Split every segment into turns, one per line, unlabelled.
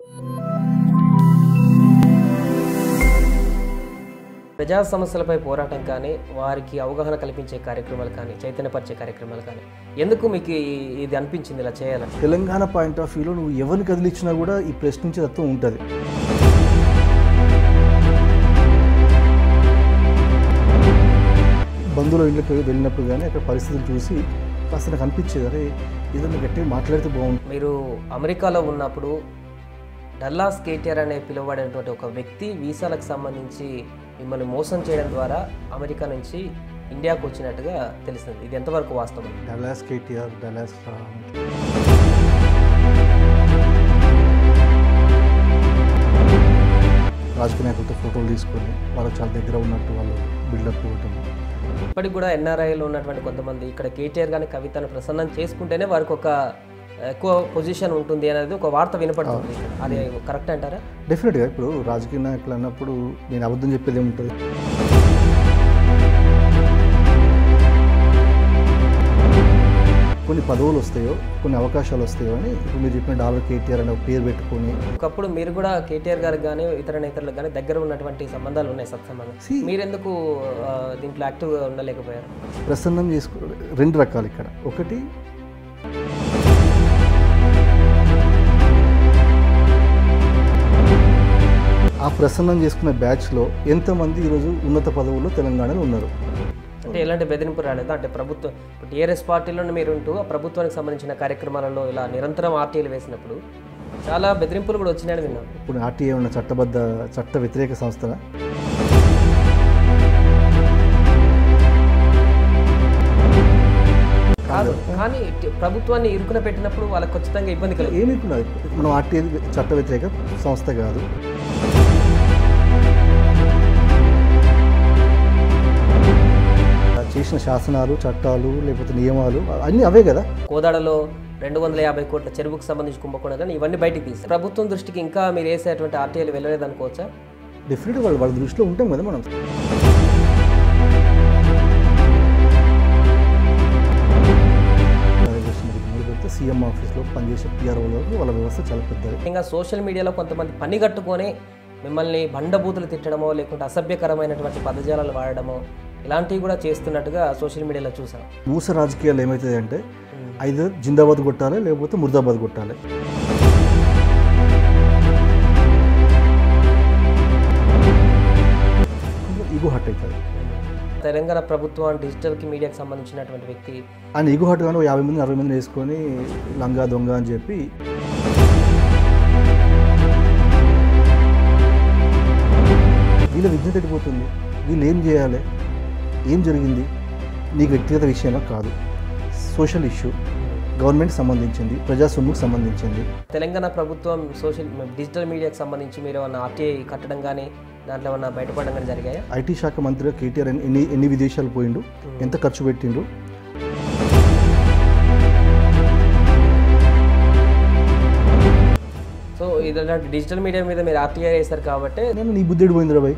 ప్రజా సమస్యలపై పోరాటం కానీ వారికి అవగాహన కల్పించే కార్యక్రమాలు కానీ చైతన్యపరిచే కార్యక్రమాలు కానీ ఎందుకు మీకు ఈ- ఇది అనిపించింది ఇలా చేయాలని
తెలంగాణ పాయింట్ ఆఫ్ వ్యూలో నువ్వు ఎవరిని కదిలించినా కూడా ఈ ప్రశ్నించే తత్వం ఉంటుంది బంధువుల ఇంట్లోకి వెళ్ళినప్పుడు కానీ అక్కడ పరిస్థితులు చూసి కాస్త నాకు అనిపించేది అరే ఏదైనా గట్టిగా మాట్లాడితే బాగుంటుంది
మీరు అమెరికాలో ఉన్నప్పుడు డల్లాస్ కేటీఆర్ అనే పిలువబడినటువంటి ఒక వ్యక్తి వీసాలకు సంబంధించి మిమ్మల్ని మోసం చేయడం ద్వారా అమెరికా నుంచి ఇండియాకు వచ్చినట్టుగా తెలిసింది ఇది ఎంతవరకు వాస్తవం
డలాస్ కేటీఆర్ డలాస్ రామ్ రాజకీయ నాయకులతో ఫోటోలు తీసుకొని వాళ్ళకి చాలా దగ్గర ఉన్నట్టు వాళ్ళు బిల్డప్ ఇవ్వటం
ఇప్పటికి కూడా ఎన్ఆర్ఐలో ఉన్నటువంటి కొంతమంది ఇక్కడ కేటీఆర్ గాని కవితను ప్రసన్నం చేసుకుంటేనే వారికి ఒక ఎక్కువ పొజిషన్ ఉంటుంది అనేది ఒక వార్త వినపడుతుంది అది కరెక్ట్ అంటారా
డెఫినెట్గా ఇప్పుడు రాజకీయ నాయకులు అన్నప్పుడు నేను అబద్ధం చెప్పేది ఏముంటుంది కొన్ని పదవులు వస్తాయో కొన్ని అవకాశాలు వస్తాయో అని ఇప్పుడు మీరు చెప్పిన డాలర్ కేటీఆర్ అనే ఒక పేరు పెట్టుకొని
ఒకప్పుడు మీరు కూడా కేటీఆర్ గారికి కానీ ఇతర నేతలకు కానీ దగ్గర ఉన్నటువంటి సంబంధాలు ఉన్నాయి సత్సంబంధం
See-
మీరెందుకు ఆ, దీంట్లో యాక్టివ్గా ఉండలేకపోయారు
ప్రసన్నం చేసుకో రెండు రకాలు ఇక్కడ ఒకటి ఆ ప్రసన్నం చేసుకున్న బ్యాచ్లో ఎంతమంది ఈరోజు ఉన్నత పదవుల్లో తెలంగాణలో ఉన్నారు
అంటే ఎలాంటి బెదిరింపు రాలేదు అంటే ప్రభుత్వం ఇప్పుడు టీఆర్ఎస్ పార్టీలోనే మీరు ఉంటూ ఆ ప్రభుత్వానికి సంబంధించిన కార్యక్రమాలలో ఇలా నిరంతరం ఆర్టీలు వేసినప్పుడు చాలా బెదిరింపులు కూడా వచ్చినాయని విన్నాం
ఇప్పుడు ఆర్టీఏ ఉన్న చట్టబద్ధ చట్ట వ్యతిరేక సంస్థన
కాదు కానీ టి- ప్రభుత్వాన్ని ఇరుకున పెట్టినప్పుడు వాళ్ళకి ఖచ్చితంగా ఇబ్బంది కలిగింది
ఏమి ఇప్పుడు అది? మనం ఆర్టీఏ చట్ట వ్యతిరేక సంస్థ కాదు చేసిన శాసనాలు చట్టాలు లేకపోతే నియమాలు అన్నీ అవే కదా
కోదాడలో రెండు వందల యాభై కోట్ల చెరువుకు సంబంధించి కుంభకోణం కానీ ఇవన్నీ బయటికి తీసి ప్రభుత్వం దృష్టికి ఇంకా మీరు వేసేటువంటి ఆర్టీఐలు వెళ్ళలేదు అనుకోవచ్చా
డెఫినెట్గా వాళ్ళు వాళ్ళ దృష్టిలో ఉంటాం కదా మనం మొదలు పెడితే సీఎం ఆఫీస్లో పనిచేసే పిఆర్ఓలో వాళ్ళ వ్యవస్థ చాలా పెద్దది
ఇంకా సోషల్ మీడియాలో కొంతమంది పని కట్టుకొని మిమ్మల్ని బండబూతులు తిట్టడమో లేకుంటే అసభ్యకరమైనటువంటి పదజాలాలు వాడడమో ఇలాంటివి కూడా చేస్తున్నట్టుగా సోషల్ మీడియాలో చూసాం
మూస రాజకీయాలు ఏమవుతుంది అంటే ఐదు జిందాబాద్ కొట్టాలి లేకపోతే ముర్దాబాద్ కొట్టాలి ఈగో హట్ అవుతుంది
తెలంగాణ ప్రభుత్వం డిజిటల్కి మీడియాకి సంబంధించినటువంటి వ్యక్తి
ఆయన ఈగో హట్ కానీ ఒక యాభై మంది అరవై మంది వేసుకొని లంగా దొంగ అని చెప్పి వీళ్ళ విజ్ఞత ఎడిపోతుంది వీళ్ళు ఏం చేయాలి ఏం జరిగింది నీకు వ్యక్తిగత విషయమా కాదు సోషల్ ఇష్యూ గవర్నమెంట్ సంబంధించింది ప్రజా సొమ్ముకు సంబంధించింది
తెలంగాణ ప్రభుత్వం సోషల్ డిజిటల్ మీడియాకి సంబంధించి మీరు ఏమన్నా ఆర్టీఐ కట్టడం కానీ దాంట్లో ఏమన్నా బయటపడడం కానీ జరిగాయా
ఐటీ శాఖ మంత్రిగా కేటీఆర్ ఎన్ని- ఎన్ని ఎన్ని విదేశాలు పోయిండు ఎంత ఖర్చు పెట్టిండు
సో ఇలాంటి డిజిటల్ మీడియా మీద మీరు ఆర్టీఐ వేశారు కాబట్టి
నేను నీ బుద్ధి పోయింది రాబాయ్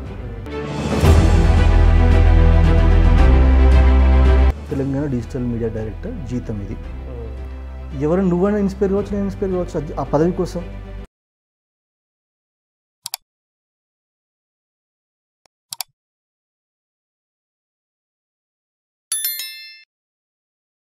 తెలంగాణ డిజిటల్ మీడియా డైరెక్టర్ జీతం ఇది ఎవరు నువ్వైనా ఇన్స్పైర్ కావచ్చు నేను ఇన్స్పైర్ కావచ్చు అది- ఆ పదవి కోసం